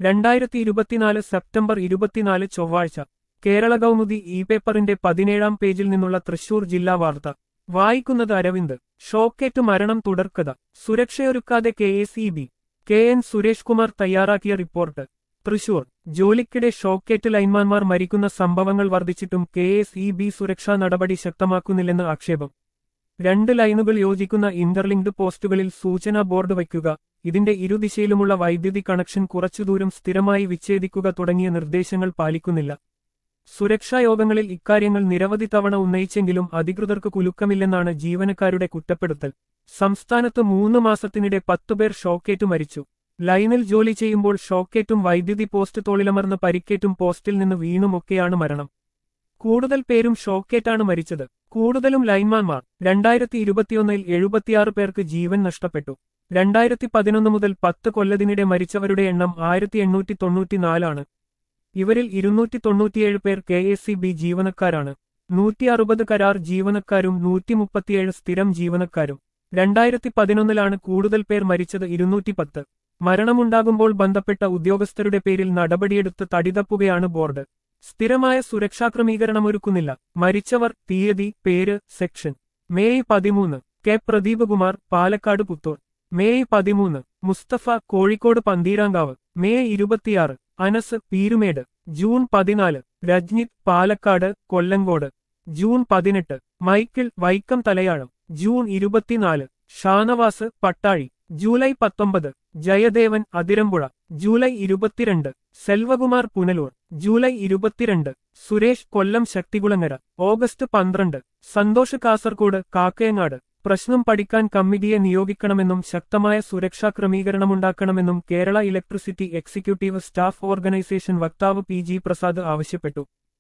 രണ്ടായിരത്തി ഇരുപത്തിനാല് സെപ്റ്റംബർ ഇരുപത്തിനാല് ചൊവ്വാഴ്ച കേരള കൗമുദി ഇ പേപ്പറിന്റെ പതിനേഴാം പേജിൽ നിന്നുള്ള തൃശൂർ ജില്ലാ വാർത്ത വായിക്കുന്നത് അരവിന്ദ് ഷോക്കേറ്റ് മരണം തുടർക്കഥ സുരക്ഷയൊരുക്കാതെ K S E B K N Suresh Kumar തയ്യാറാക്കിയ റിപ്പോർട്ട് തൃശൂർ ജോലിക്കിടെ ഷോക്കേറ്റ് ലൈൻമാൻമാർ മരിക്കുന്ന സംഭവങ്ങൾ വർദ്ധിച്ചിട്ടും കെ എസ് ഇ ബി സുരക്ഷാ നടപടി ശക്തമാക്കുന്നില്ലെന്ന് ആക്ഷേപം രണ്ട് ലൈനുകൾ യോജിക്കുന്ന ഇന്റർലിങ്ക്ഡ് പോസ്റ്റുകളിൽ സൂചനാ ബോർഡ് വയ്ക്കുക ഇതിന്റെ ഇരുദിശയിലുമുള്ള വൈദ്യുതി കണക്ഷൻ കുറച്ചുദൂരം സ്ഥിരമായി വിച്ഛേദിക്കുക തുടങ്ങിയ നിർദ്ദേശങ്ങൾ പാലിക്കുന്നില്ല സുരക്ഷാ യോഗങ്ങളിൽ ഇക്കാര്യങ്ങൾ നിരവധി തവണ ഉന്നയിച്ചെങ്കിലും അധികൃതർക്ക് കുലുക്കമില്ലെന്നാണ് ജീവനക്കാരുടെ കുറ്റപ്പെടുത്തൽ സംസ്ഥാനത്ത് മൂന്ന് മാസത്തിനിടെ പത്തുപേർ ഷോക്കേറ്റു മരിച്ചു ലൈനിൽ ജോലി ചെയ്യുമ്പോൾ ഷോക്കേറ്റും വൈദ്യുതി പോസ്റ്റ് തോളിലമർന്ന് പരിക്കേറ്റും പോസ്റ്റിൽ നിന്ന് വീണുമൊക്കെയാണ് മരണം കൂടുതൽ പേരും ഷോക്കേറ്റാണ് മരിച്ചത് കൂടുതലും ലൈൻമാൻമാർ രണ്ടായിരത്തി ഇരുപത്തിയൊന്നിൽ എഴുപത്തിയാറ് പേർക്ക് ജീവൻ നഷ്ടപ്പെട്ടു രണ്ടായിരത്തി പതിനൊന്ന് മുതൽ പത്ത് കൊല്ലതിനിടെ മരിച്ചവരുടെ എണ്ണം ആയിരത്തി എണ്ണൂറ്റി തൊണ്ണൂറ്റിനാലാണ് ഇവരിൽ ഇരുന്നൂറ്റി തൊണ്ണൂറ്റിയേഴ് പേർ കെ എസ് സി ബി ജീവനക്കാരാണ് നൂറ്റി അറുപത് കരാർ ജീവനക്കാരും നൂറ്റി മുപ്പത്തിയേഴ് സ്ഥിരം ജീവനക്കാരും രണ്ടായിരത്തി പതിനൊന്നിലാണ് കൂടുതൽ പേർ മരിച്ചത് ഇരുന്നൂറ്റി പത്ത് മരണമുണ്ടാകുമ്പോൾ ബന്ധപ്പെട്ട ഉദ്യോഗസ്ഥരുടെ പേരിൽ നടപടിയെടുത്ത് തടിതപ്പുകയാണ് ബോർഡ് സ്ഥിരമായ സുരക്ഷാ ക്രമീകരണമൊരുക്കുന്നില്ല മരിച്ചവർ തീയതി പേര് സെക്ഷൻ മേയ് പതിമൂന്ന് കെ പ്രദീപ് കുമാർ പാലക്കാട് പുത്തൂർ മേയ് പതിമൂന്ന് മുസ്തഫ കോഴിക്കോട് പന്തീരാങ്കാവ് മേയ് ഇരുപത്തിയാറ് അനസ് പീരുമേട് ജൂൺ പതിനാല് രജ്നിത് പാലക്കാട് കൊല്ലങ്കോട് ജൂൺ പതിനെട്ട് മൈക്കിൾ വൈക്കം തലയാഴം ജൂൺ ഇരുപത്തിനാല് ഷാനവാസ് പട്ടാഴി ജൂലൈ പത്തൊമ്പത് ജയദേവൻ അതിരമ്പുഴ ജൂലൈ ഇരുപത്തിരണ്ട് സെൽവകുമാർ പുനലൂർ ജൂലൈ ഇരുപത്തിരണ്ട് സുരേഷ് കൊല്ലം ശക്തികുളങ്ങര ഓഗസ്റ്റ് പന്ത്രണ്ട് സന്തോഷ് കാസർകോട് കാക്കയങ്ങാട് പ്രശ്നം പഠിക്കാൻ കമ്മിറ്റിയെ നിയോഗിക്കണമെന്നും ശക്തമായ സുരക്ഷാ ക്രമീകരണമുണ്ടാക്കണമെന്നും Kerala electricity executive staff organisation വക്താവ് പി ജി പ്രസാദ് ആവശ്യപ്പെട്ടു